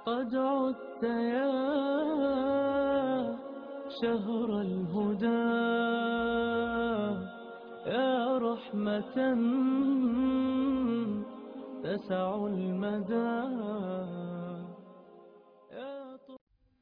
قد عدت يا شهر الهدى يا رحمة تسع المدى يا طه-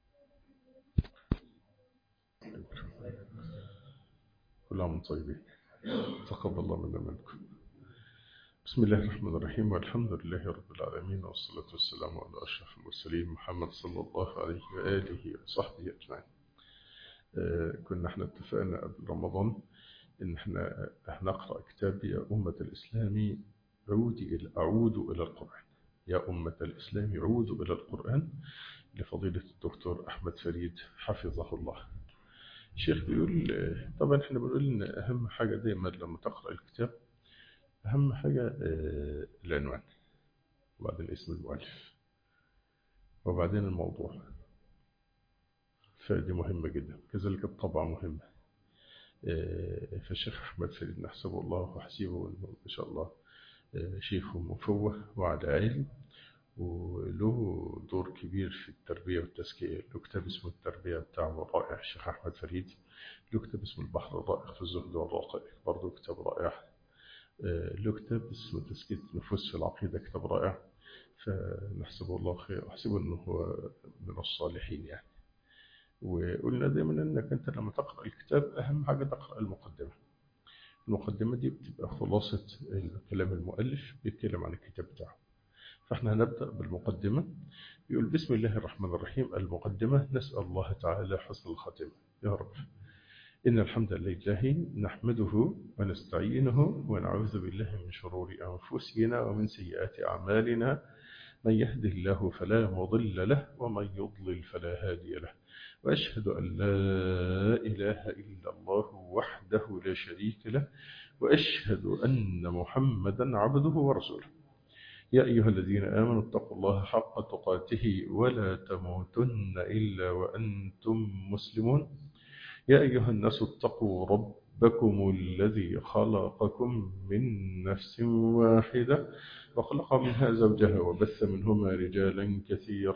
كل عام وانتم طيبين تقبل الله منا منكم بسم الله الرحمن الرحيم والحمد لله رب العالمين والصلاة والسلام على أشرف المرسلين محمد صلى الله عليه وآله وصحبه أجمعين آه، كنا احنا اتفقنا قبل رمضان ان احنا هنقرأ كتاب يا أمة الإسلام عودي إلى أعود إلى القرآن يا أمة الإسلام عودوا إلى القرآن لفضيلة الدكتور أحمد فريد حفظه الله الشيخ بيقول آه، طبعا احنا بنقول ان اهم حاجة دايما لما تقرأ الكتاب اهم حاجة آه، العنوان وبعدين اسم المؤلف وبعدين الموضوع فدي مهمة جدا كذلك الطبعة مهمة آه، فالشيخ أحمد فريد نحسبه الله وحسيبه إنه إن شاء الله آه، شيخ مفوه وعلى علم وله دور كبير في التربية والتزكية له كتاب اسمه التربية بتاعه رائع الشيخ أحمد فريد له كتاب اسمه البحر الرائع في الزهد والرقائق برضه كتاب رائع آه، له كتاب اسمه تزكية النفوس في العقيدة كتاب رائع فنحسبه الله خير وأحسبه أنه هو من الصالحين يعني وقلنا دايما أنك أنت لما تقرأ الكتاب أهم حاجة تقرأ المقدمة المقدمة دي بتبقى خلاصة كلام المؤلف بيتكلم عن الكتاب بتاعه فاحنا هنبدأ بالمقدمة يقول بسم الله الرحمن الرحيم المقدمة نسأل الله تعالى حسن الخاتمة يا رب إن الحمد لله نحمده ونستعينه ونعوذ بالله من شرور أنفسنا ومن سيئات أعمالنا من يهده الله فلا مضل له ومن يضلل فلا هادي له وأشهد أن لا إله إلا الله وحده لا شريك له وأشهد أن محمدا عبده ورسوله يا أيها الذين آمنوا اتقوا الله حق تقاته ولا تموتن إلا وأنتم مسلمون يا أيها الناس اتقوا ربكم الذي خلقكم من نفس واحدة وخلق منها زوجها وبث منهما رجالا كثيرا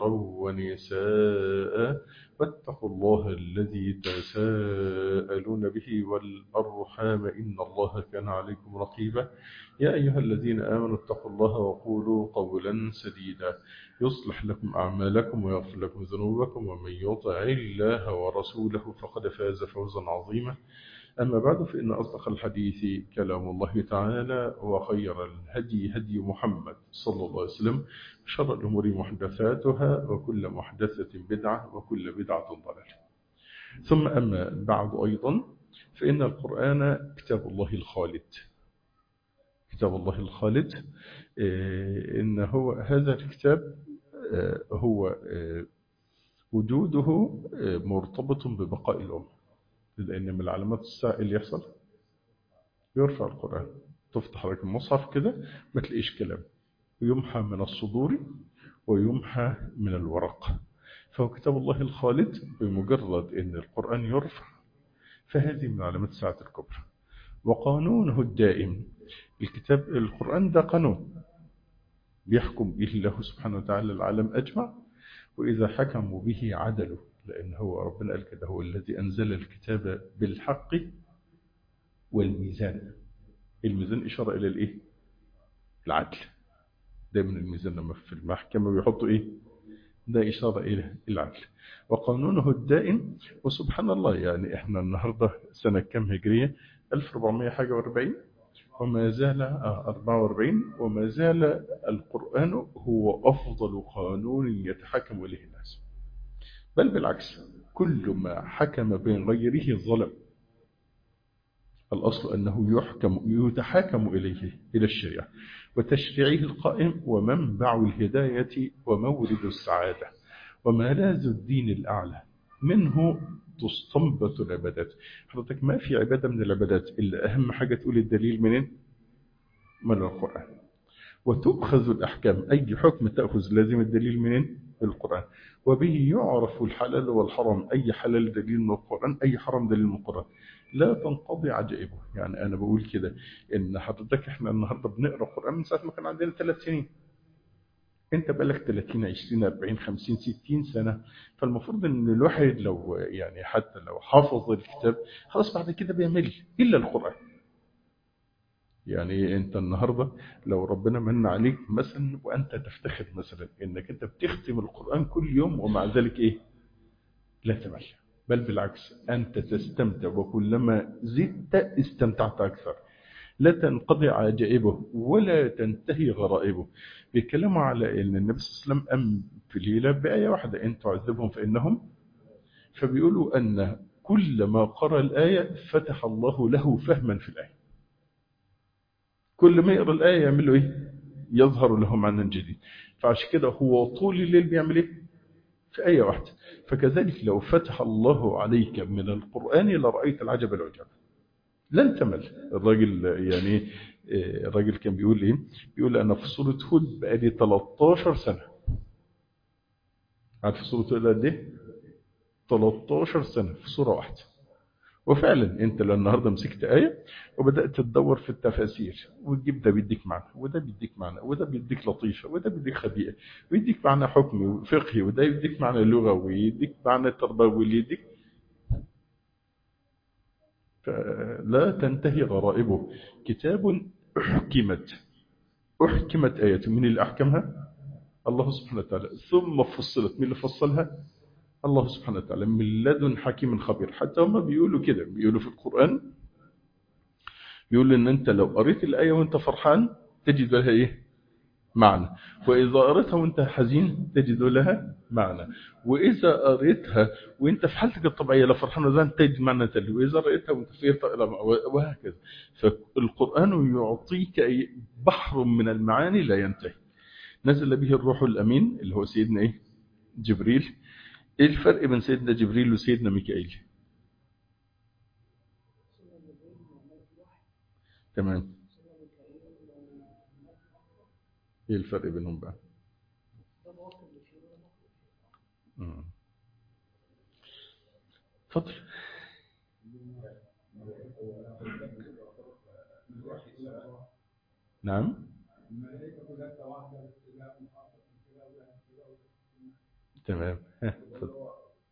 ونساء واتقوا الله الذي تساءلون به والأرحام إن الله كان عليكم رقيبا يا أيها الذين آمنوا اتقوا الله وقولوا قولا سديدا يصلح لكم أعمالكم ويغفر لكم ذنوبكم ومن يطع الله ورسوله فقد فاز فوزا عظيما أما بعد فإن أصدق الحديث كلام الله تعالى وخير الهدي هدي محمد صلى الله عليه وسلم شر الأمور محدثاتها وكل محدثة بدعة وكل بدعة ضلالة ثم أما بعد أيضا فإن القرآن كتاب الله الخالد كتاب الله الخالد آه، إن هو هذا الكتاب آه، هو آه، وجوده آه، مرتبط ببقاء الأمة لأن من علامات الساعة اللي يحصل يرفع القرآن تفتح لك المصحف كده ما تلاقيش كلام ويمحى من الصدور ويمحى من الورق فهو كتاب الله الخالد بمجرد أن القرآن يرفع فهذه من علامات الساعة الكبرى وقانونه الدائم الكتاب القرآن ده قانون بيحكم به الله سبحانه وتعالى العالم أجمع وإذا حكموا به عدلوا لأن هو ربنا قال كده هو الذي أنزل الكتاب بالحق والميزان الميزان إشارة إلى الإيه؟ العدل دايما الميزان لما في المحكمة بيحطوا إيه؟ ده إشارة إلى العدل وقانونه الدائم وسبحان الله يعني إحنا النهاردة سنة كم هجرية 1400 حاجة و40 وما زال آه، 44 وما زال القرآن هو أفضل قانون يتحكم إليه الناس بل بالعكس كل ما حكم بين غيره ظلم الأصل أنه يحكم يتحاكم إليه إلى الشريعة وتشريعه القائم ومنبع الهداية ومورد السعادة وملاذ الدين الأعلى منه تستنبط العبادات حضرتك ما في عبادة من العبادات إلا أهم حاجة تقول الدليل منين من القرآن وتؤخذ الأحكام أي حكم تأخذ لازم الدليل منين القرآن وبه يعرف الحلال والحرام أي حلال دليل من القرآن أي حرام دليل من القرآن لا تنقضي عجائبه يعني أنا بقول كده إن حضرتك إحنا النهاردة بنقرأ القرآن من ساعة ما كان عندنا ثلاث سنين انت بقالك 30 20 40 50 60 سنه فالمفروض ان الواحد لو يعني حتى لو حافظ الكتاب خلاص بعد كده بيمل الا القران يعني انت النهارده لو ربنا من عليك مثلا وانت تفتخر مثلا انك انت بتختم القران كل يوم ومع ذلك ايه لا تمل بل بالعكس انت تستمتع وكلما زدت استمتعت اكثر لا تنقضي عجائبه ولا تنتهي غرائبه بيتكلموا على ان النبي صلى الله عليه وسلم أم في ليلة بآية واحدة إن تعذبهم فإنهم فبيقولوا أن كل ما قرأ الآية فتح الله له فهما في الآية كل ما يقرأ الآية يعمل له إيه يظهر له معنى جديد فعشان كده هو طول الليل بيعمل إيه في آية واحدة فكذلك لو فتح الله عليك من القرآن لرأيت العجب العجاب لن تمل الراجل يعني الراجل كان بيقول ايه بيقول انا في سوره هود بقالي 13 سنه عارف سوره هود قد ايه 13 سنه في سوره واحده وفعلا انت لو النهارده مسكت ايه وبدات تدور في التفاسير وتجيب ده بيديك معنى وده بيديك معنى وده بيديك لطيفه وده بيديك خبيئه ويديك معنى حكمي وفقهي وده يديك معنى لغوي ويديك معنى تربوي يديك لا تنتهي غرائبه كتاب أحكمت أحكمت آية من اللي أحكمها الله سبحانه وتعالى ثم فصلت من اللي فصلها الله سبحانه وتعالى من لدن حكيم خبير حتى هم بيقولوا كده بيقولوا في القرآن بيقولوا ان انت لو قريت الآية وانت فرحان تجد لها ايه معنى وإذا قريتها وانت حزين تجد لها معنى وإذا قريتها وانت في حالتك الطبيعية لا فرحان ولا تجد معنى تلي وإذا قريتها وانت في وهكذا فالقرآن يعطيك بحر من المعاني لا ينتهي نزل به الروح الأمين اللي هو سيدنا إيه؟ جبريل إيه الفرق بين سيدنا جبريل وسيدنا ميكائيل تمام ايه الفرق بينهم بقى اتفضل نعم تمام اتفضل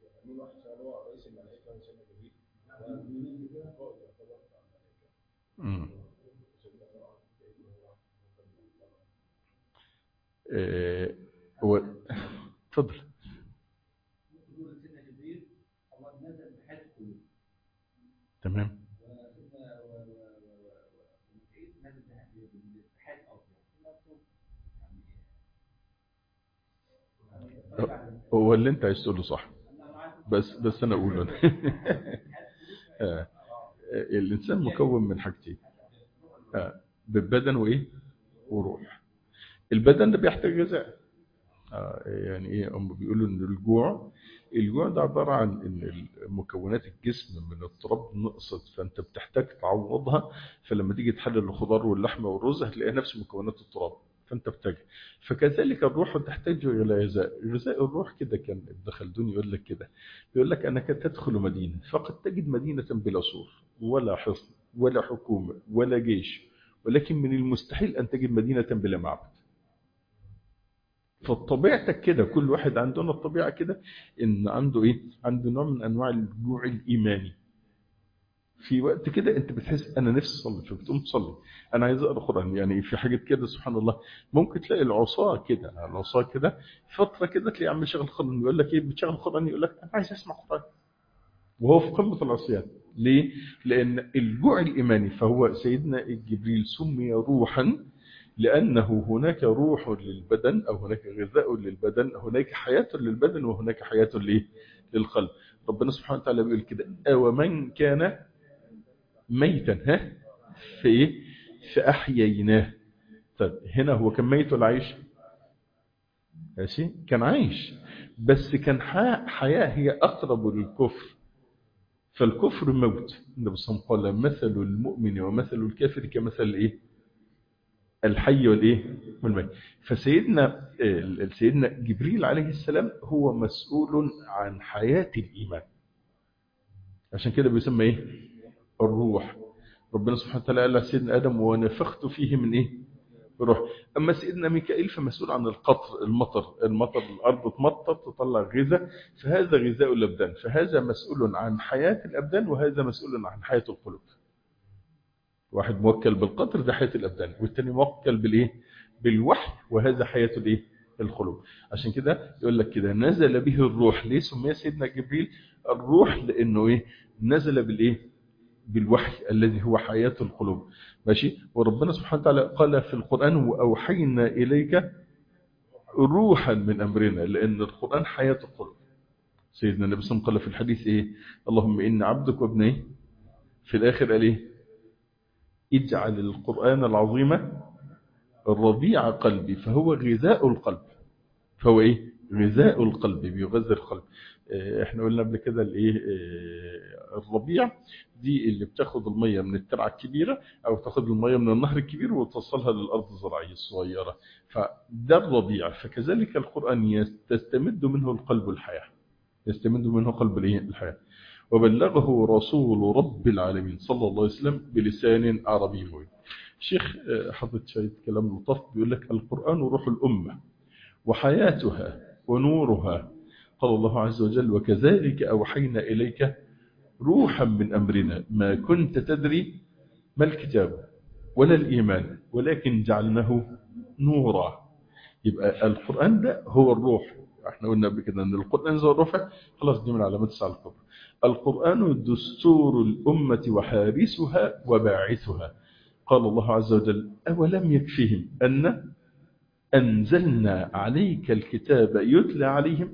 امم هو اتفضل تمام هو اللي انت عايز تقوله صح بس بس انا اقوله الانسان مكون من حاجتين بالبدن وايه وروح البدن ده بيحتاج غذاء آه يعني ايه هم بيقولوا ان الجوع الجوع ده عباره عن ان مكونات الجسم من التراب نقصت فانت بتحتاج تعوضها فلما تيجي تحلل الخضار واللحمه والرز هتلاقيها نفس مكونات التراب فانت بتحتاج فكذلك الروح تحتاج الى غذاء غذاء الروح كده كان ابن خلدون يقول لك كده يقول لك انك تدخل مدينه فقد تجد مدينه بلا سور ولا حصن ولا حكومه ولا جيش ولكن من المستحيل ان تجد مدينه بلا معبد فطبيعتك كده كل واحد عندنا الطبيعة كده ان عنده ايه عنده نوع من انواع الجوع الايماني في وقت كده انت بتحس انا نفسي اصلي فبتقوم تصلي انا عايز اقرا قران يعني في حاجات كده سبحان الله ممكن تلاقي العصاه كده العصاه كده فتره كده تلاقي عم شغل قران يقول لك ايه بتشغل قران يقول لك انا عايز اسمع قران وهو في قمه العصيان ليه لان الجوع الايماني فهو سيدنا جبريل سمي روحا لأنه هناك روح للبدن أو هناك غذاء للبدن هناك حياة للبدن وهناك حياة للقلب ربنا سبحانه وتعالى بيقول كده ومن كان ميتا ها في إيه فأحييناه طيب هنا هو كان ميت ولا عايش ماشي كان عايش بس كان حياة هي أقرب للكفر فالكفر موت النبي صلى الله عليه وسلم قال مثل المؤمن ومثل الكافر كمثل إيه الحي والايه والميت فسيدنا سيدنا جبريل عليه السلام هو مسؤول عن حياة الإيمان عشان كده بيسمى ايه الروح ربنا سبحانه وتعالى قال لسيدنا آدم ونفخت فيه من ايه روح أما سيدنا ميكائيل فمسؤول عن القطر المطر المطر الأرض تمطر تطلع غذاء فهذا غذاء الأبدان فهذا مسؤول عن حياة الأبدان وهذا مسؤول عن حياة القلوب واحد موكل بالقطر ده حياة الأبدان والتاني موكل بالإيه بالوحي وهذا حياة الإيه القلوب عشان كده يقول لك كده نزل به الروح ليه سمي سيدنا جبريل الروح لأنه إيه نزل بالإيه بالوحي الذي هو حياة القلوب ماشي وربنا سبحانه وتعالى قال في القرآن وأوحينا إليك روحا من أمرنا لأن القرآن حياة القلوب سيدنا النبي صلى الله عليه وسلم قال في الحديث إيه اللهم إن عبدك وابنيه في الآخر قال إيه اجعل القرآن العظيم ربيع قلبي فهو غذاء القلب فهو إيه غذاء القلب بيغذي القلب احنا قلنا قبل كده الايه الربيع دي اللي بتاخد الميه من الترعه الكبيره او تاخد الميه من النهر الكبير وتوصلها للارض الزراعيه الصغيره فده الربيع فكذلك القران تستمد منه القلب الحياه يستمد منه قلب الايه الحياه وبلغه رسول رب العالمين صلى الله عليه وسلم بلسان عربي مبين شيخ حضرت شويه كلام لطف بيقول لك القران روح الامه وحياتها ونورها قال الله عز وجل وكذلك أوحينا إليك روحا من أمرنا ما كنت تدري ما الكتاب ولا الإيمان ولكن جعلناه نورا يبقى القرآن ده هو الروح احنا قلنا قبل كده ان القرآن زي الروح خلاص دي من علامات الساعة الكبرى القرآن دستور الأمة وحارسها وباعثها قال الله عز وجل أولم يكفهم أن أنزلنا عليك الكتاب يتلى عليهم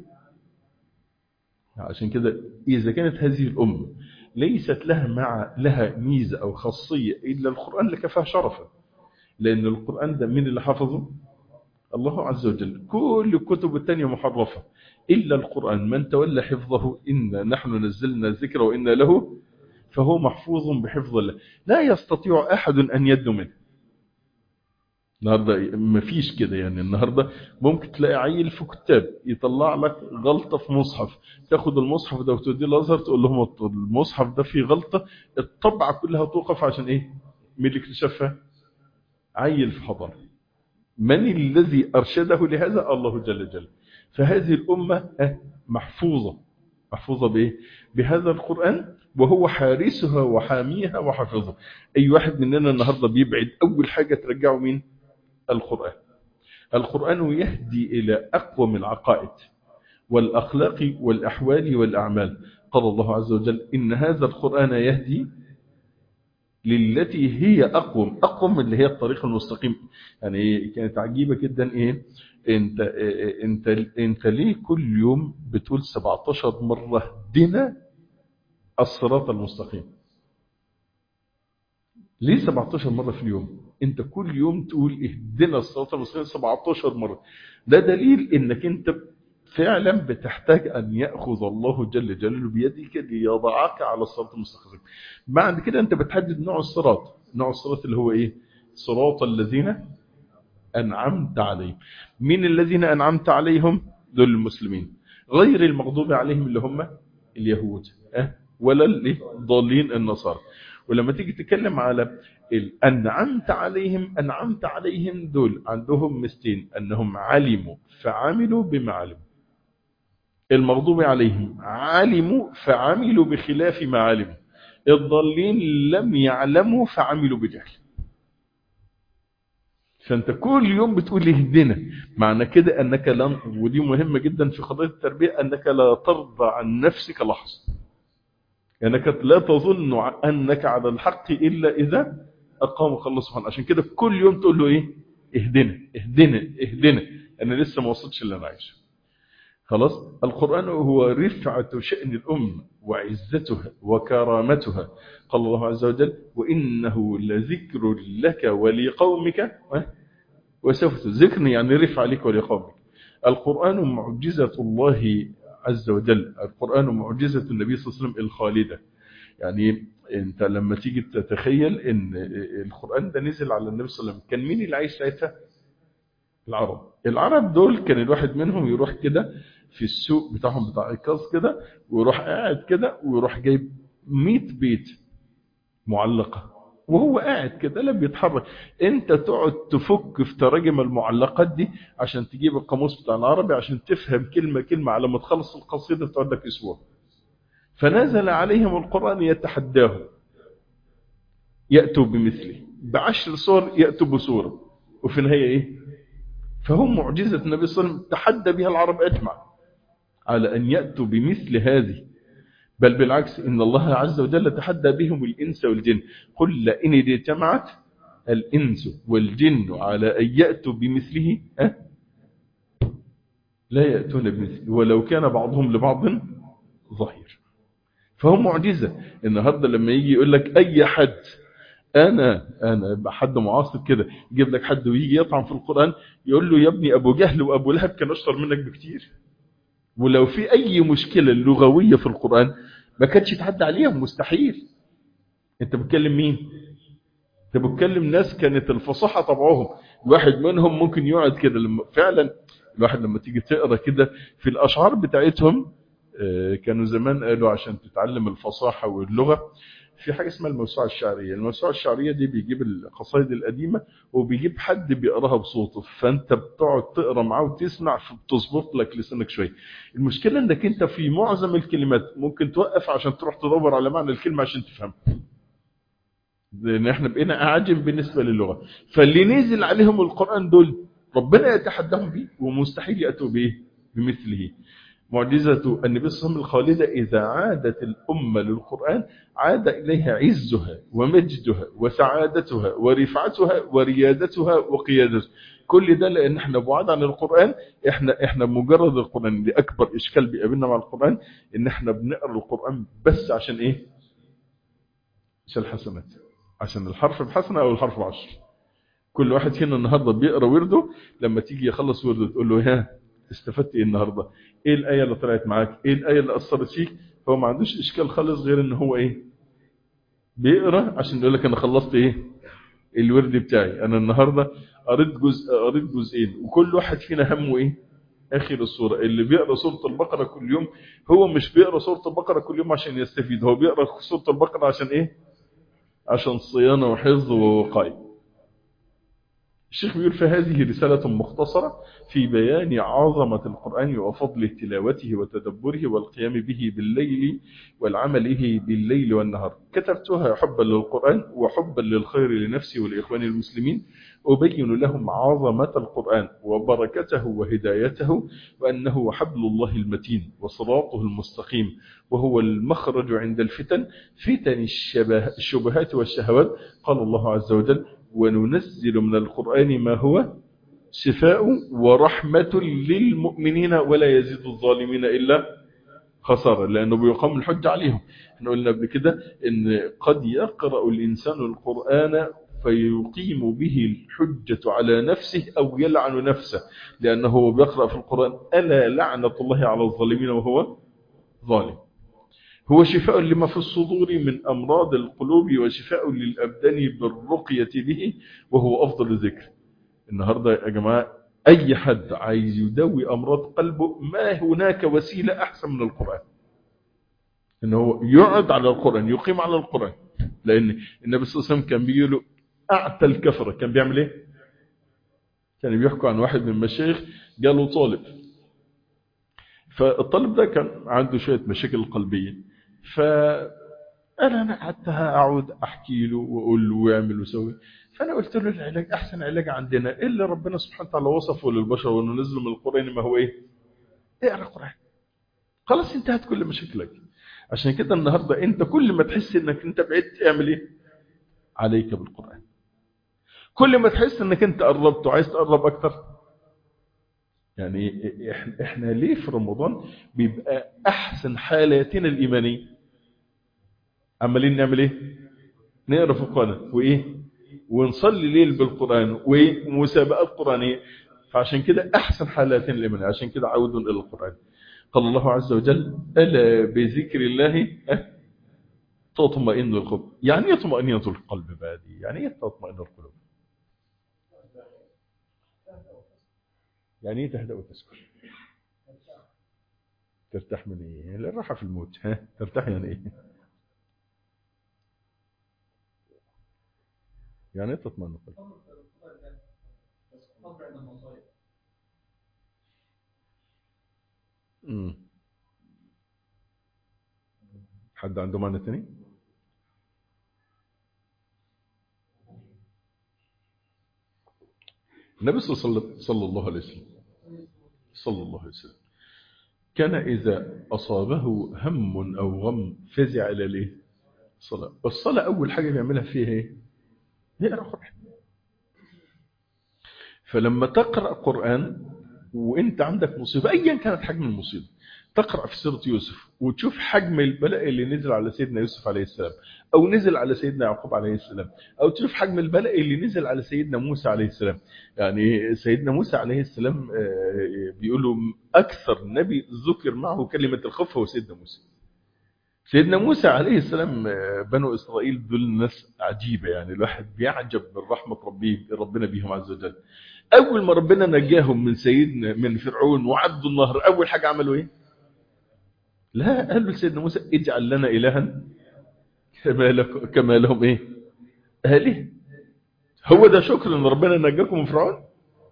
عشان كده إذا كانت هذه الأمة ليست لها مع لها ميزة أو خاصية إلا القرآن لكفاه شرفا لأن القرآن ده من اللي حفظه الله عز وجل كل الكتب التانية محرفة إلا القرآن من تولى حفظه إن نحن نزلنا الذكر وإنا له فهو محفوظ بحفظ الله لا يستطيع أحد أن يدنو منه النهاردة مفيش كده يعني النهاردة ممكن تلاقي عيل في كتاب يطلع لك غلطة في مصحف تاخد المصحف ده وتوديه الأزهر تقول لهم المصحف ده فيه غلطة الطبعة كلها توقف عشان ايه مين اللي اكتشفها عيل في حضارة من الذي أرشده لهذا الله جل جل فهذه الأمة محفوظة محفوظة بإيه بهذا القرآن وهو حارسها وحاميها وحافظها أي واحد مننا النهاردة بيبعد أول حاجة ترجعه مين القرآن القرآن يهدي إلى أقوم العقائد والأخلاق والأحوال والأعمال قال الله عز وجل إن هذا القرآن يهدي للتي هي أقوم أقوم اللي هي الطريق المستقيم يعني كانت عجيبة جدا إيه انت, انت, انت ليه كل يوم بتقول 17 مرة دنا الصراط المستقيم ليه 17 مرة في اليوم انت كل يوم تقول اهدنا الصراط المستقيم 17 مرة ده دليل انك انت فعلا بتحتاج ان يأخذ الله جل جلاله بيدك ليضعك على الصراط المستقيم بعد كده انت بتحدد نوع الصراط نوع الصراط اللي هو ايه صراط الذين انعمت عليهم مين الذين انعمت عليهم دول المسلمين غير المغضوب عليهم اللي هم اليهود أه؟ ولا الضالين النصارى ولما تيجي تتكلم على أنعمت عليهم أنعمت عليهم دول عندهم مستين أنهم علموا فعملوا بما علموا المغضوب عليهم علموا فعملوا بخلاف ما علموا الضالين لم يعلموا فعملوا بجهل فانت كل يوم بتقول اهدنا معنى كده انك لن ودي مهمة جدا في قضية التربية انك لا ترضى عن نفسك لحظة انك لا تظن انك على الحق الا اذا اقامك الله سبحانه عشان كده كل يوم تقول له ايه اهدنا اهدنا اهدنا انا لسه ما وصلتش اللي انا عايشه خلاص القرآن هو رفعة شأن الأم وعزتها وكرامتها قال الله عز وجل وإنه لذكر لك ولقومك وسوف ذكر يعني رفع لك ولقومك القرآن معجزة الله عز وجل القرآن معجزة النبي صلى الله عليه وسلم الخالدة يعني انت لما تيجي تتخيل ان القرآن ده نزل على النبي صلى الله عليه وسلم كان مين اللي عايش ساعتها العرب العرب دول كان الواحد منهم يروح كده في السوق بتاعهم بتاع الكاظ كده ويروح قاعد كده ويروح جايب 100 بيت معلقة وهو قاعد كده لا بيتحرك انت تقعد تفك في تراجم المعلقات دي عشان تجيب القاموس بتاع العربي عشان تفهم كلمة كلمة على ما تخلص القصيدة تقعد لك اسبوع فنزل عليهم القرآن يتحداهم يأتوا بمثله بعشر صور يأتوا بصورة وفي النهاية ايه فهم معجزة النبي صلى الله عليه وسلم تحدى بها العرب أجمع على أن يأتوا بمثل هذه بل بالعكس إن الله عز وجل تحدى بهم الإنس والجن قل لئن اجتمعت الإنس والجن على أن يأتوا بمثله أه؟ لا يأتون بمثله ولو كان بعضهم لبعض ظهير فهم معجزة النهاردة لما يجي يقول لك أي حد أنا أنا حد معاصر كده يجيب لك حد ويجي يطعن في القرآن يقول له يا ابني أبو جهل وأبو لهب كان أشطر منك بكتير ولو في أي مشكلة لغوية في القرآن ما كانتش تعدى عليهم مستحيل أنت بتكلم مين؟ أنت بتكلم ناس كانت الفصاحة طبعهم الواحد منهم ممكن يقعد كده لما فعلا الواحد لما تيجي تقرأ كده في الأشعار بتاعتهم كانوا زمان قالوا عشان تتعلم الفصاحة واللغة في حاجة اسمها الموسوعة الشعرية الموسوعة الشعرية دي بيجيب القصائد القديمة وبيجيب حد بيقراها بصوته فانت بتقعد تقرا معاه وتسمع فبتظبط لك لسانك شوية المشكلة انك انت في معظم الكلمات ممكن توقف عشان تروح تدور على معنى الكلمة عشان تفهم لان احنا بقينا اعجم بالنسبة للغة فاللي نزل عليهم القرآن دول ربنا يتحداهم بيه ومستحيل يأتوا بإيه بمثله معجزة النبي صلى الله عليه وسلم الخالدة إذا عادت الأمة للقرآن عاد إليها عزها ومجدها وسعادتها ورفعتها وريادتها وقيادتها كل ده لأن احنا بعاد عن القرآن احنا احنا مجرد القرآن دي أكبر إشكال بيقابلنا مع القرآن إن احنا بنقرأ القرآن بس عشان إيه؟ عشان الحسنات عشان الحرف بحسنة أو الحرف بعشر كل واحد فينا النهاردة بيقرأ ورده لما تيجي يخلص ورده تقول له ها استفدت ايه النهاردة ايه الآية اللي طلعت معاك ايه الآية اللي أثرت فيك هو ما عندوش إشكال خالص غير ان هو ايه بيقرأ عشان يقول لك انا خلصت ايه الورد بتاعي انا النهاردة قريت جزء قريت جزئين وكل واحد فينا همه ايه اخر السورة اللي بيقرأ سورة البقرة كل يوم هو مش بيقرأ سورة البقرة كل يوم عشان يستفيد هو بيقرأ سورة البقرة عشان ايه عشان صيانة وحفظ ووقاية الشيخ بيقول فهذه رسالة مختصرة في بيان عظمة القرآن وفضل تلاوته وتدبره والقيام به بالليل والعمل به بالليل والنهار كتبتها حبا للقرآن وحبا للخير لنفسي والإخوان المسلمين أبين لهم عظمة القرآن وبركته وهدايته وأنه حبل الله المتين وصراطه المستقيم وهو المخرج عند الفتن فتن الشبهات والشهوات قال الله عز وجل وننزل من القرآن ما هو شفاء ورحمة للمؤمنين ولا يزيد الظالمين إلا خسارة لأنه بيقام الحج عليهم احنا قلنا قبل كده ان قد يقرأ الإنسان القرآن فيقيم به الحجة على نفسه أو يلعن نفسه لأنه بيقرأ في القرآن ألا لعنة الله على الظالمين وهو ظالم هو شفاء لما في الصدور من أمراض القلوب وشفاء للأبدان بالرقية به وهو أفضل ذكر النهاردة يا جماعة أي حد عايز يدوي أمراض قلبه ما هناك وسيلة أحسن من القرآن إن هو يقعد على القرآن يقيم على القرآن لأن النبي صلى الله عليه وسلم كان بيقول أعتى الكفرة كان بيعمل إيه كان بيحكوا عن واحد من المشايخ جاله طالب فالطالب ده كان عنده شوية مشاكل قلبية فأنا أنا قعدت أقعد أحكي له وأقول له ويعمل ويسوي فأنا قلت له العلاج أحسن علاج عندنا إلا ربنا سبحانه وتعالى وصفه للبشر وننزل من القرآن ما هو إيه اقرأ القرآن خلاص انتهت كل مشاكلك عشان كده النهاردة انت كل ما تحس انك انت بعدت اعمل ايه عليك بالقرآن كل ما تحس انك انت قربت وعايز تقرب اكتر يعني احنا ليه في رمضان بيبقى احسن حالاتنا الايمانيه عمالين نعمل ايه نقرا في القران وايه ونصلي ليل بالقران ومسابقات قرانيه فعشان كده احسن حالاتنا الايمانيه عشان كده عودوا الى القران قال الله عز وجل الا بذكر الله تطمئن القلوب يعني ايه طمأنينة القلب بقى دي يعني ايه تطمئن القلوب يعني ايه تهدأ وتسكن ترتاح من ايه الراحة في الموت ها ترتاح يعني ايه يعني ايه تطمئن القلب امم حد عنده معنى تاني النبي صلى صلى الله عليه وسلم صلى الله عليه وسلم كان إذا أصابه هم أو غم فزع إلى الإيه؟ الصلاة الصلاة أول حاجة بيعملها فيها إيه؟ يقرأ قرآن فلما تقرأ قرآن وانت عندك مصيبة ايا كانت حجم المصيبة تقرأ في سورة يوسف وتشوف حجم البلاء اللي نزل على سيدنا يوسف عليه السلام او نزل على سيدنا يعقوب عليه السلام او تشوف حجم البلاء اللي نزل على سيدنا موسى عليه السلام يعني سيدنا موسى عليه السلام بيقولوا اكثر نبي ذكر معه كلمة الخوف هو سيدنا موسى سيدنا موسى عليه السلام بنو إسرائيل دول ناس عجيبة يعني الواحد بيعجب من رحمة ربي ربنا بيهم عز وجل أول ما ربنا نجاهم من سيدنا من فرعون وعدوا النهر أول حاجة عملوا إيه لا قالوا لسيدنا موسى اجعل لنا إلها كما, لك كما لهم إيه آله هو ده شكر ان ربنا نجاكم من فرعون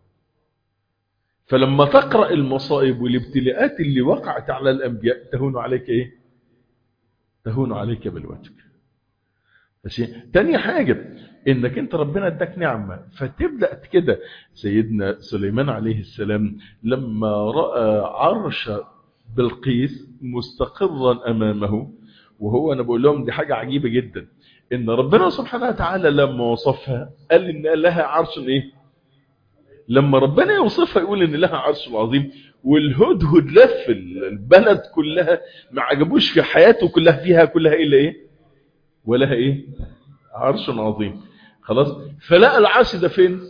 فلما تقرأ المصائب والابتلاءات اللي وقعت على الأنبياء تهون عليك إيه تهون عليك بالوجه تاني حاجة انك انت ربنا اداك نعمة فتبدأ كده سيدنا سليمان عليه السلام لما رأى عرش بلقيس مستقرا امامه وهو انا بقول لهم دي حاجة عجيبة جدا ان ربنا سبحانه وتعالى لما وصفها قال ان لها عرش ايه لما ربنا يوصفها يقول ان لها عرش عظيم والهدهد لف البلد كلها ما عجبوش في حياته كلها فيها كلها الا ايه ولها ايه عرش عظيم خلاص فلقى العرش ده فين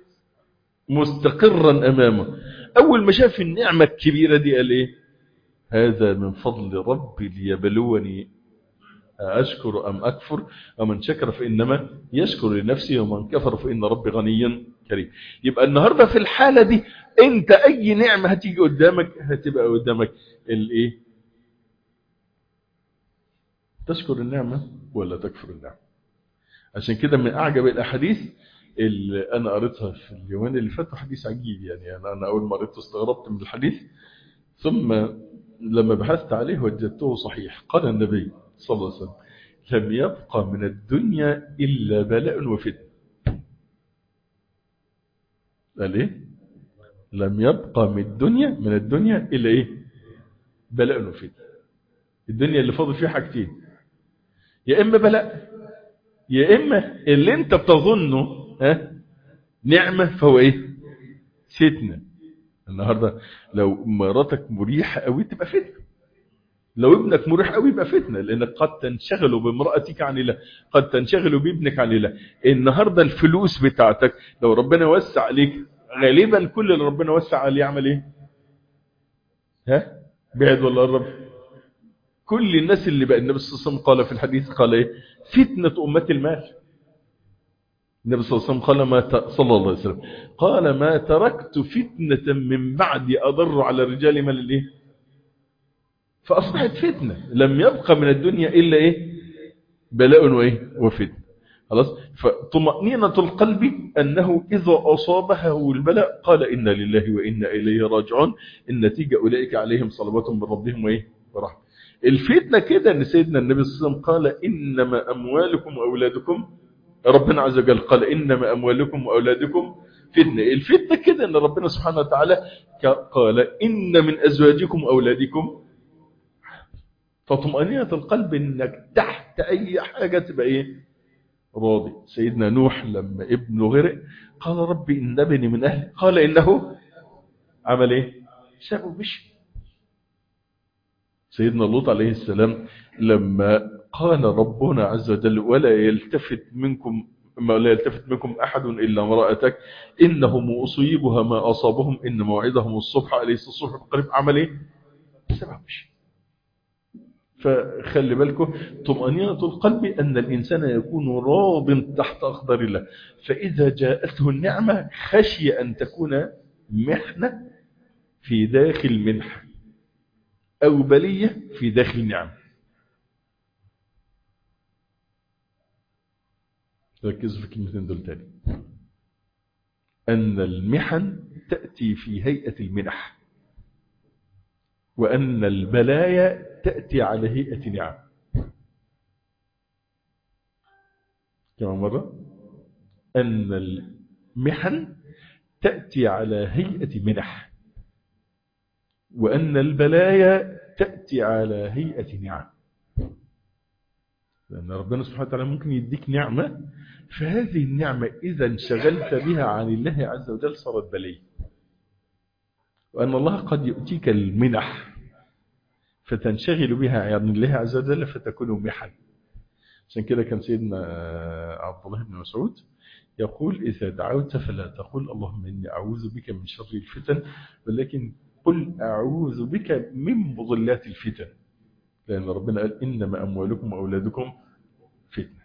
مستقرا امامه اول ما شاف النعمه الكبيره دي قال ايه هذا من فضل ربي ليبلوني أشكر أم أكفر ومن شكر فإنما يشكر لنفسه ومن كفر فإن ربي غني كريم يبقى النهاردة في الحالة دي انت اي نعمة هتيجي قدامك هتبقى قدامك الايه تشكر النعمة ولا تكفر النعمة عشان كده من اعجب الاحاديث اللي انا قريتها في اليومين اللي فاتوا حديث عجيب يعني انا انا اول ما قريته استغربت من الحديث ثم لما بحثت عليه وجدته صحيح قال النبي صلى الله عليه وسلم لم يبقى من الدنيا الا بلاء وفتن قال ايه لم يبقى من الدنيا من الدنيا إلا إيه بلاء وفتن الدنيا اللي فاضل فيها حاجتين يا إما بلاء يا إما اللي أنت بتظنه ها نعمة فهو إيه فتنة النهاردة لو مراتك مريحة قوي تبقى فتنة لو ابنك مريح قوي يبقى فتنة لأنك قد تنشغل بامرأتك عن الله قد تنشغل بابنك عن الله النهاردة الفلوس بتاعتك لو ربنا وسع عليك غالبا كل اللي ربنا وسع عليه يعمل ايه ها بعد ولا قرب كل الناس اللي بقى النبي صلى الله عليه وسلم قال في الحديث قال ايه فتنة أمة المال النبي صلى الله عليه وسلم قال ما ت... صلى الله عليه وسلم قال ما تركت فتنة من بعد أضر على الرجال من الايه فأصبحت فتنة لم يبقى من الدنيا إلا إيه بلاء وإيه وفتنة خلاص فطمأنينة القلب أنه إذا أصابه البلاء قال إنا لله وإنا إليه راجعون النتيجة أولئك عليهم صلوات من ربهم وإيه ورحمة الفتنة كده أن سيدنا النبي صلى الله عليه وسلم قال إنما أموالكم وأولادكم ربنا عز وجل قال إنما أموالكم وأولادكم فتنة الفتنة كده أن ربنا سبحانه وتعالى قال إن من أزواجكم وأولادكم فطمأنينة القلب أنك تحت أي حاجة تبقى إيه راضي سيدنا نوح لما ابنه غرق قال ربي إن ابني من أهلي قال إنه عمل إيه سابه مشي سيدنا لوط عليه السلام لما قال ربنا عز وجل ولا يلتفت منكم ما لا يلتفت منكم أحد إلا امرأتك إنهم أصيبها ما أصابهم إن موعدهم الصبح أليس الصبح قريب عمل إيه سابه مشي فخلي بالكم طمأنينة القلب أن الإنسان يكون راض تحت أقدار الله فإذا جاءته النعمة خشي أن تكون محنة في داخل منحة أو بلية في داخل نعمة ركزوا في الكلمتين دول تاني أن المحن تأتي في هيئة المنح وأن البلايا تأتي على هيئة نعم كما مرة أن المحن تأتي على هيئة منح وأن البلايا تأتي على هيئة نعم لأن ربنا سبحانه وتعالى ممكن يديك نعمة فهذه النعمة إذا انشغلت بها عن الله عز وجل صارت بلية وأن الله قد يؤتيك المنح فتنشغل بها عن الله عز وجل فتكون محن عشان كده كان سيدنا عبد الله بن مسعود يقول إذا دعوت فلا تقول اللهم إني أعوذ بك من شر الفتن ولكن قل أعوذ بك من مضلات الفتن لأن ربنا قال إنما أموالكم وأولادكم فتنة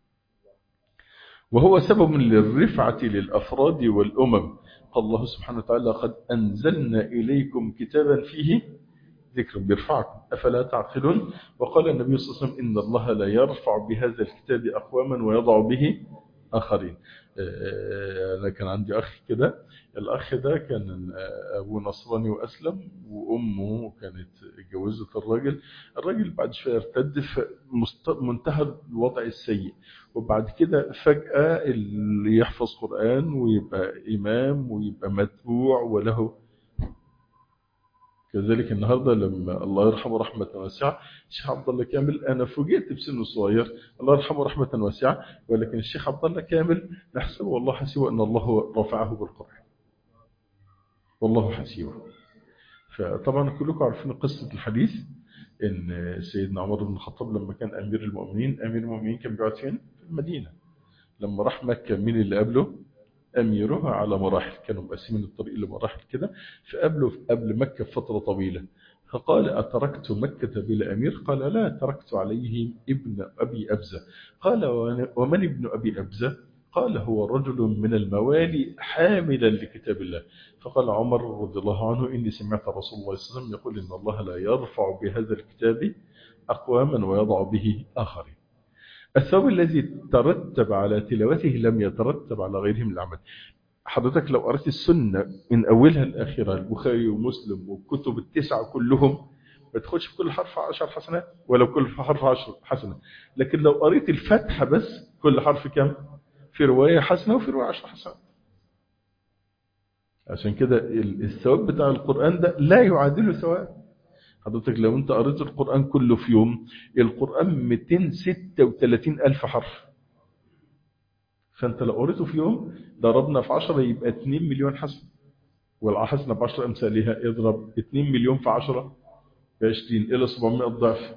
وهو سبب للرفعة للأفراد والأمم قال الله سبحانه وتعالى قد أنزلنا إليكم كتابا فيه ذكر بيرفعكم أفلا تعقلون وقال النبي صلى الله عليه وسلم إن الله لا يرفع بهذا الكتاب أقواما ويضع به آخرين أنا كان عندي أخ كده الأخ ده كان أبوه نصراني وأسلم وأمه كانت اتجوزت الراجل الراجل بعد شوية ارتد في منتهى الوضع السيء وبعد كده فجأة اللي يحفظ قرآن ويبقى إمام ويبقى متبوع وله كذلك النهاردة لما الله يرحمه رحمة واسعة الشيخ عبد الله كامل أنا فوجئت بسنه صغير الله يرحمه رحمة واسعة ولكن الشيخ عبد الله كامل نحسبه والله حسيبه أن الله رفعه بالقرآن والله حسيبه فطبعا كلكم عارفين قصة الحديث إن سيدنا عمر بن الخطاب لما كان أمير المؤمنين أمير المؤمنين كان بيقعد فين؟ في المدينة لما راح مكة مين اللي قبله؟ أميرها على مراحل كانوا مقسمين الطريق لمراحل كده فقبله قبل مكة فترة طويلة فقال أتركت مكة بلا أمير قال لا تركت عليه ابن أبي أبزة قال ومن ابن أبي أبزة قال هو رجل من الموالي حاملا لكتاب الله فقال عمر رضي الله عنه إني سمعت رسول الله صلى الله عليه وسلم يقول إن الله لا يرفع بهذا الكتاب أقواما ويضع به آخرين الثواب الذي ترتب على تلاوته لم يترتب على غيره من العمل حضرتك لو قرأت السنة من أولها لآخرها البخاري ومسلم والكتب التسعة كلهم ما تاخدش في كل حرف عشر حسنات ولو كل حرف عشر حسنة لكن لو قريت الفتحة بس كل حرف كم في رواية حسنة وفي رواية عشر حسنات عشان كده الثواب بتاع القرآن ده لا يعادله ثواب حضرتك لو انت قريت القرآن كله في يوم القرآن 236 ألف حرف فانت لو قريته في يوم ضربنا في 10 يبقى 2 مليون حسنة والحسنة ب 10 أمثالها اضرب 2 مليون في 10 ب 20 إلى 700 ضعف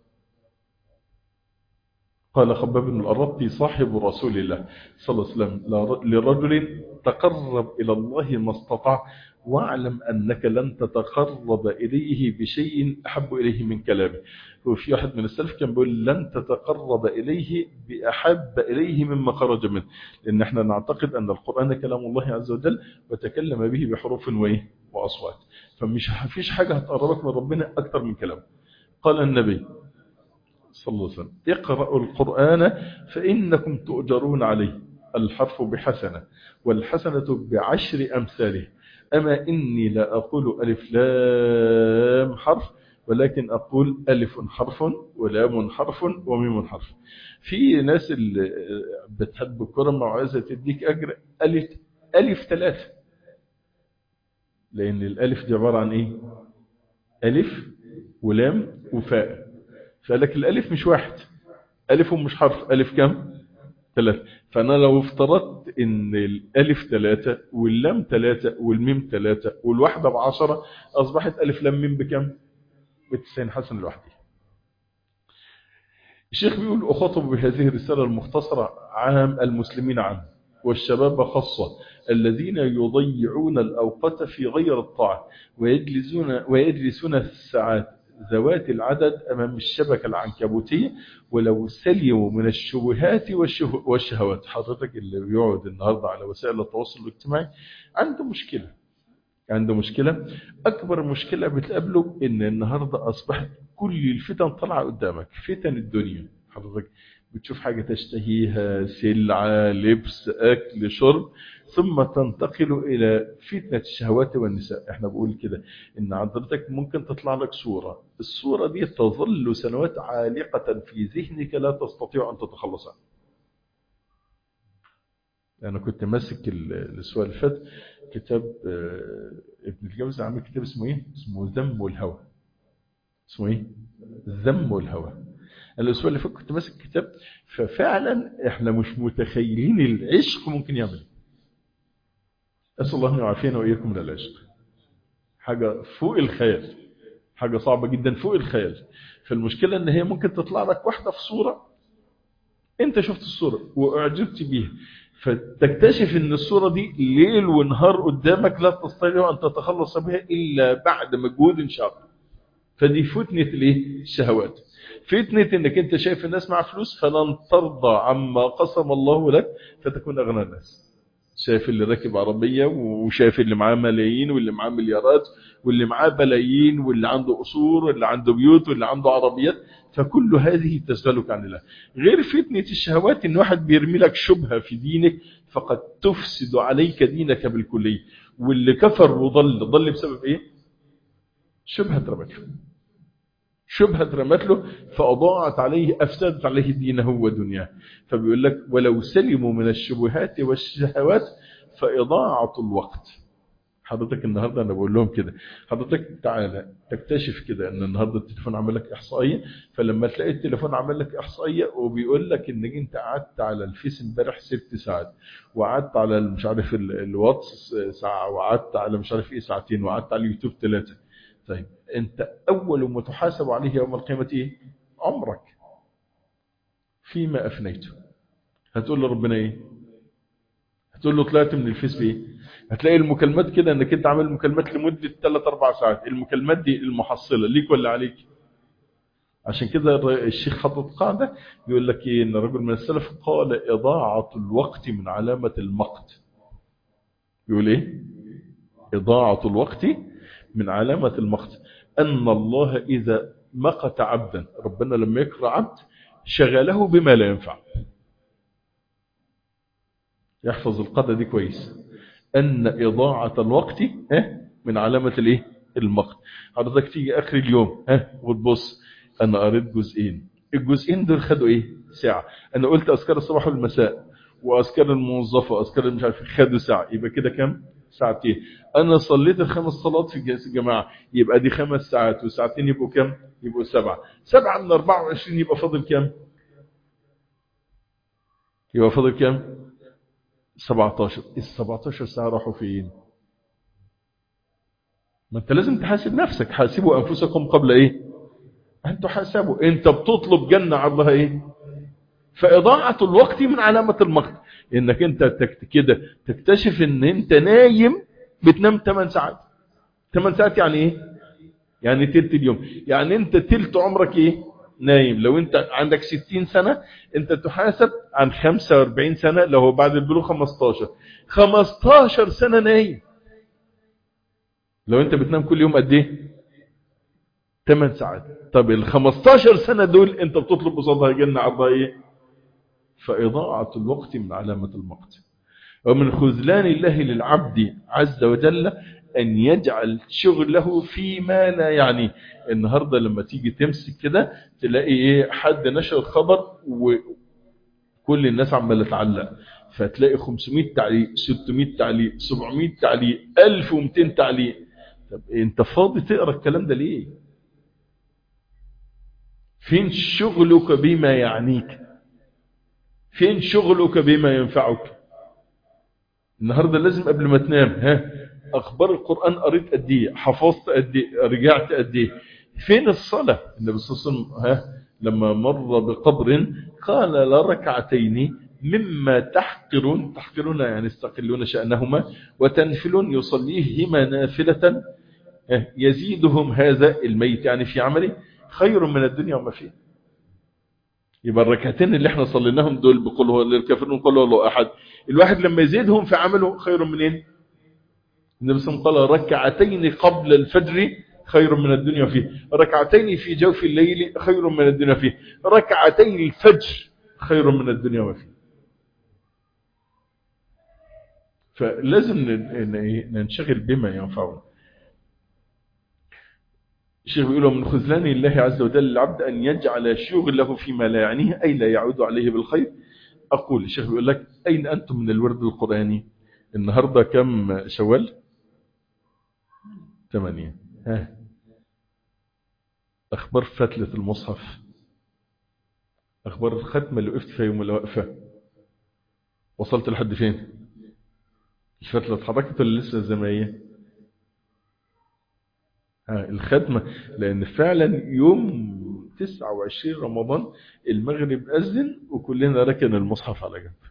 قال خباب بن الأرطي صاحب رسول الله صلى الله عليه وسلم لرجل تقرب إلى الله ما استطاع واعلم أنك لن تتقرب إليه بشيء أحب إليه من كلامه وفي واحد من السلف كان بيقول لن تتقرب إليه بأحب إليه مما خرج منه لأن احنا نعتقد أن القرآن كلام الله عز وجل وتكلم به بحروف وإيه وأصوات فمش فيش حاجة هتقربك من ربنا أكثر من كلامه قال النبي صلى الله عليه وسلم اقرأوا القرآن فإنكم تؤجرون عليه الحرف بحسنة والحسنة بعشر أمثاله أما إني لا أقول ألف لام حرف ولكن أقول ألف حرف ولام حرف وميم حرف في ناس اللي بتحب الكرة وعايزة تديك أجر ألف ألف ثلاثة لأن الألف دي عبارة عن إيه ألف ولام وفاء فقالك الألف مش واحد ألف مش حرف ألف كم ثلاثة فأنا لو افترضت ان الألف ثلاثة واللام ثلاثة والميم ثلاثة والواحدة بعشرة أصبحت ألف لام ميم بكم بتسعين حسن لوحدي الشيخ بيقول أخاطب بهذه الرسالة المختصرة عام المسلمين عنه والشباب خاصة الذين يضيعون الأوقات في غير الطاعة ويجلسون, ويجلسون الساعات ذوات العدد أمام الشبكة العنكبوتية ولو سلموا من الشبهات والشهوات حضرتك اللي بيقعد النهاردة على وسائل التواصل الاجتماعي عنده مشكلة عنده مشكلة أكبر مشكلة بتقابله إن النهاردة أصبحت كل الفتن طالعة قدامك فتن الدنيا حضرتك بتشوف حاجة تشتهيها سلعة لبس أكل شرب ثم تنتقل إلى فتنة الشهوات والنساء احنا بقول كده إن حضرتك ممكن تطلع لك صورة الصورة دي تظل سنوات عالقة في ذهنك لا تستطيع أن تتخلص عنها أنا كنت ماسك الأسبوع اللي فات كتاب ابن الجوزي عامل كتاب اسمه إيه؟ اسمه ذم والهوى اسمه إيه؟ الذم والهوى الأسبوع اللي فات كنت ماسك كتاب ففعلا احنا مش متخيلين العشق ممكن يعمل ايه أسأل الله أن يعافينا وإياكم من العشق حاجة فوق الخيال حاجة صعبة جدا فوق الخيال فالمشكلة أن هي ممكن تطلع لك واحدة في صورة أنت شفت الصورة وأعجبت بيها فتكتشف أن الصورة دي ليل ونهار قدامك لا تستطيع أن تتخلص بها إلا بعد مجهود شاق فدي فتنة الايه الشهوات فتنة انك انت شايف الناس مع فلوس فلن ترضى عما قسم الله لك فتكون اغنى الناس شايف اللي راكب عربية وشايف اللي معاه ملايين واللي معاه مليارات واللي معاه بلايين واللي عنده قصور واللي عنده بيوت واللي عنده عربيات فكل هذه تشغلك عن الله غير فتنة الشهوات ان واحد بيرمي لك شبهة في دينك فقد تفسد عليك دينك بالكلية واللي كفر وضل ضل بسبب ايه شبهة رمت له شبهة رمت له فأضاعت عليه أفسدت عليه دينه ودنياه فبيقول لك ولو سلموا من الشبهات والشهوات فإضاعة الوقت حضرتك النهاردة أنا بقول لهم كده حضرتك تعالى تكتشف كده أن النهاردة التليفون عمل لك إحصائية فلما تلاقي التليفون عمل لك إحصائية وبيقول لك أنك أنت قعدت على الفيس امبارح ست ساعات وقعدت على مش عارف الواتس ساعة وقعدت على مش عارف إيه ساعتين وقعدت على اليوتيوب ثلاثة طيب أنت أول ما تحاسب عليه يوم القيامة إيه؟ عمرك فيما أفنيته هتقول لربنا إيه؟ هتقول له طلعت من الفيس بإيه؟ هتلاقي المكالمات كده انك انت عامل مكالمات لمدة 3 4 ساعات المكالمات دي المحصلة ليك ولا عليك عشان كده الشيخ حطت قاعدة يقول لك ايه ان رجل من السلف قال اضاعة الوقت من علامة المقت يقول ايه اضاعة الوقت من علامة المقت ان الله اذا مقت عبدا ربنا لما يكره عبد شغله بما لا ينفع يحفظ القاعدة دي كويس أن إضاعة الوقت من علامة الإيه؟ المقت حضرتك تيجي آخر اليوم ها وتبص أنا قريت جزئين الجزئين دول خدوا إيه ساعة أنا قلت أذكار الصباح والمساء وأذكار الموظفة وأذكار مش عارف خدوا ساعة يبقى كده كام ساعتين أنا صليت الخمس صلات في الجماعة يبقى دي خمس ساعات وساعتين يبقوا كام يبقوا سبعة سبعة من 24 يبقى فاضل كام يبقى فاضل كام 17 ال 17 ساعة راحوا فين ما انت لازم تحاسب نفسك حاسبوا انفسكم قبل ايه ان تحاسبوا انت بتطلب جنة عرضها ايه فاضاعة الوقت من علامة المقت انك انت تكت كده تكتشف ان انت نايم بتنام 8 ساعات 8 ساعات يعني ايه يعني تلت اليوم يعني انت تلت عمرك ايه نايم لو انت عندك 60 سنة انت تحاسب عن 45 سنة لو هو بعد البلوغ 15 15 سنة نايم لو انت بتنام كل يوم قد ايه 8 ساعات طب ال 15 سنة دول انت بتطلب قصادها جنة عرضها ايه فإضاعة الوقت من علامة المقت ومن خذلان الله للعبد عز وجل أن يجعل شغله فيما لا يعني النهاردة لما تيجي تمسك كده تلاقي إيه حد نشر خبر وكل الناس عمالة تعلق فتلاقي 500 تعليق 600 تعليق 700 تعليق 1200 تعليق طب انت فاضي تقرأ الكلام ده ليه فين شغلك بما يعنيك فين شغلك بما ينفعك النهاردة لازم قبل ما تنام ها أخبار القرآن قريت قد ايه حفظت قد ايه رجعت قد ايه فين الصلاة النبي صلى الله عليه وسلم ها لما مر بقبر قال لركعتين مما تحقرون تحقرون يعني استقلون شأنهما وتنفلون يصليهما نافلة يزيدهم هذا الميت يعني في عمله خير من الدنيا وما فيه يبقى الركعتين اللي احنا صليناهم دول بقول هو للكافرون قل هو الله احد الواحد لما يزيدهم في عمله خير منين النبي صلى الله عليه وسلم قال ركعتين قبل الفجر خير من الدنيا فيه ركعتين في جوف الليل خير من الدنيا فيه ركعتين الفجر خير من الدنيا وما فيها فلازم ننشغل بما ينفعنا الشيخ بيقول من خذلان الله عز وجل العبد أن يجعل شغله فيما لا يعنيه أي لا يعود عليه بالخير أقول الشيخ بيقول لك أين أنتم من الورد القرآني النهاردة كم شوال ثمانية ها أخبار فتلة المصحف أخبار الختمة اللي وقفت فيها يوم الوقفة وصلت لحد فين الفتلة اتحركت ولا لسه زي ما هي الختمة لأن فعلا يوم 29 رمضان المغرب أذن وكلنا ركن المصحف على جنب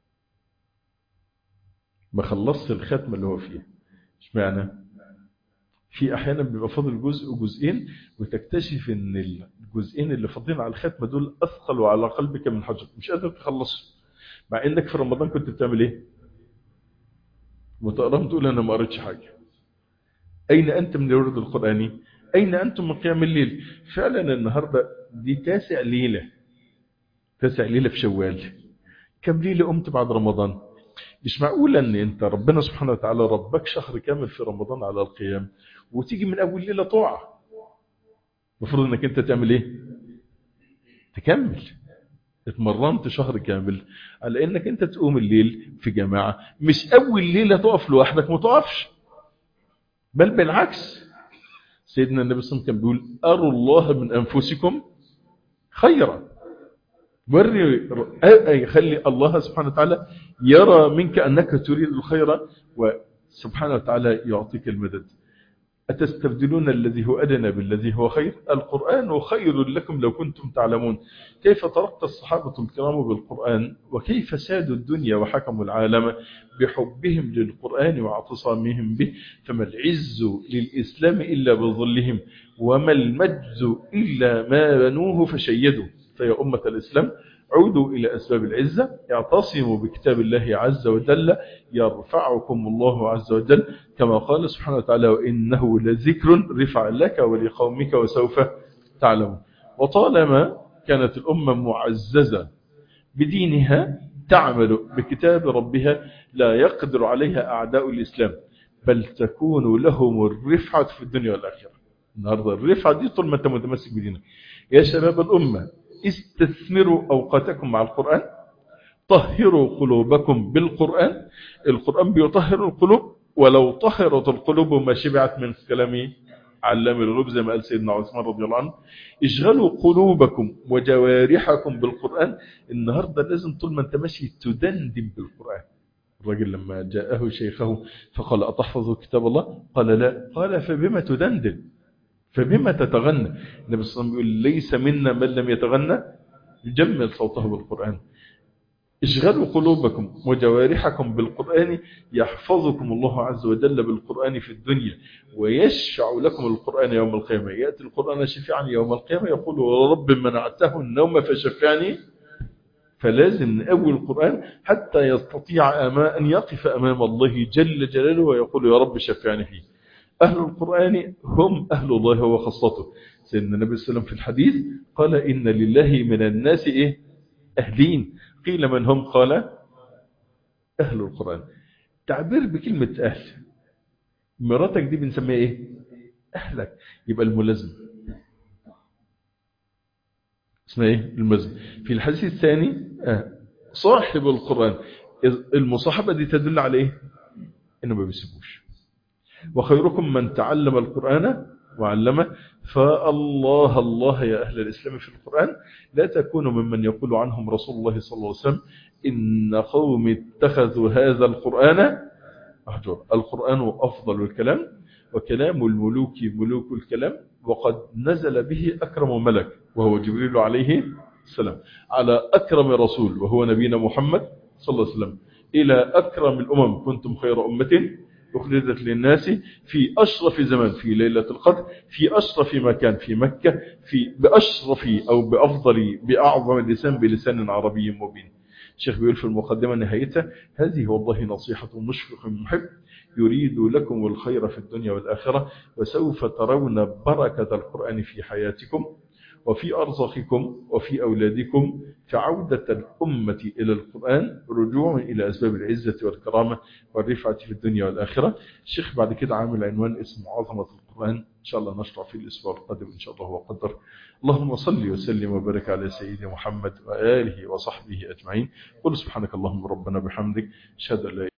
ما خلصت الختمة اللي هو فيها مش معنى في أحيانا بيبقى فاضل جزء وجزئين وتكتشف ان الجزئين اللي فاضلين على الختمة دول أثقل على قلبك من حجر مش قادر تخلص مع انك في رمضان كنت بتعمل ايه وتقراهم تقول انا ما قريتش حاجه اين انت من الورد القراني اين انتم من قيام الليل فعلا النهارده دي تاسع ليله تاسع ليله في شوال كم ليله قمت بعد رمضان مش معقول ان انت ربنا سبحانه وتعالى ربك شهر كامل في رمضان على القيام وتيجي من اول ليله تقع المفروض انك انت تعمل ايه تكمل اتمرنت شهر كامل على انك انت تقوم الليل في جماعة مش اول ليلة تقف لوحدك ما تقفش بل بالعكس سيدنا النبي صلى الله عليه وسلم كان بيقول اروا الله من انفسكم خيرا وري خلي الله سبحانه وتعالى يرى منك انك تريد الخير وسبحانه وتعالى يعطيك المدد أتستبدلون الذي هو أدنى بالذي هو خير القرآن خير لكم لو كنتم تعلمون كيف ترقى الصحابة الكرام بالقرآن وكيف سادوا الدنيا وحكموا العالم بحبهم للقرآن واعتصامهم به فما العز للإسلام إلا بظلهم وما المجد إلا ما بنوه فشيدوا فيا أمة الإسلام عودوا إلى أسباب العزة اعتصموا بكتاب الله عز وجل يرفعكم الله عز وجل كما قال سبحانه وتعالى وإنه لذكر رفع لك ولقومك وسوف تعلمون وطالما كانت الأمة معززة بدينها تعمل بكتاب ربها لا يقدر عليها أعداء الإسلام بل تكون لهم الرفعة في الدنيا والآخرة النهاردة الرفعة دي طول ما أنت متمسك بدينك يا شباب الأمة استثمروا أوقاتكم مع القرآن طهروا قلوبكم بالقرآن القرآن بيطهر القلوب ولو طهرت القلوب ما شبعت من كلام علام الغلوب زي ما قال سيدنا عثمان رضي الله عنه اشغلوا قلوبكم وجوارحكم بالقرآن النهاردة لازم طول ما انت ماشي تدندن بالقرآن الرجل لما جاءه شيخه فقال أتحفظ كتاب الله قال لا قال فبما تدندن فبما تتغنى النبي صلى الله عليه وسلم يقول ليس منا من لم يتغنى يجمل صوته بالقرآن اشغلوا قلوبكم وجوارحكم بالقرآن يحفظكم الله عز وجل بالقرآن في الدنيا ويشفع لكم القرآن يوم القيامة يأتي القرآن شفيعا يوم القيامة يقول رب منعته النوم فشفعني فلازم نقوي القرآن حتى يستطيع أن يقف أمام الله جل جلاله ويقول يا رب شفعني فيه أهل القرآن هم أهل الله وخاصته سيدنا النبي صلى الله عليه وسلم في الحديث قال إن لله من الناس إيه أهلين قيل من هم قال أهل القرآن تعبير بكلمة أهل مراتك دي بنسميها إيه أهلك يبقى الملازم اسمها إيه الملازم في الحديث الثاني صاحب القرآن المصاحبة دي تدل على إيه إنه ما بيسيبوش وخيركم من تعلم القرآن وعلمه فالله الله يا أهل الإسلام في القرآن لا تكونوا ممن يقول عنهم رسول الله صلى الله عليه وسلم إن قوم اتخذوا هذا القرآن أحجر القرآن أفضل الكلام وكلام الملوك ملوك الكلام وقد نزل به أكرم ملك وهو جبريل عليه السلام على أكرم رسول وهو نبينا محمد صلى الله عليه وسلم إلى أكرم الأمم كنتم خير أمة أخرجت للناس في أشرف زمان في ليلة القدر في أشرف مكان في مكة في بأشرف أو بأفضل بأعظم لسان بلسان عربي مبين الشيخ بيقول في المقدمة نهايتها هذه والله نصيحة مشفق محب يريد لكم الخير في الدنيا والآخرة وسوف ترون بركة القرآن في حياتكم وفي أرزاقكم وفي أولادكم كعودة الأمة إلى القرآن رجوع إلى أسباب العزة والكرامة والرفعة في الدنيا والآخرة الشيخ بعد كده عامل عنوان اسمه عظمة القرآن إن شاء الله نشرع في الأسبوع القادم إن شاء الله وقدر اللهم صل وسلم وبارك على سيدنا محمد وآله وصحبه أجمعين قل سبحانك اللهم ربنا بحمدك أشهد أن لا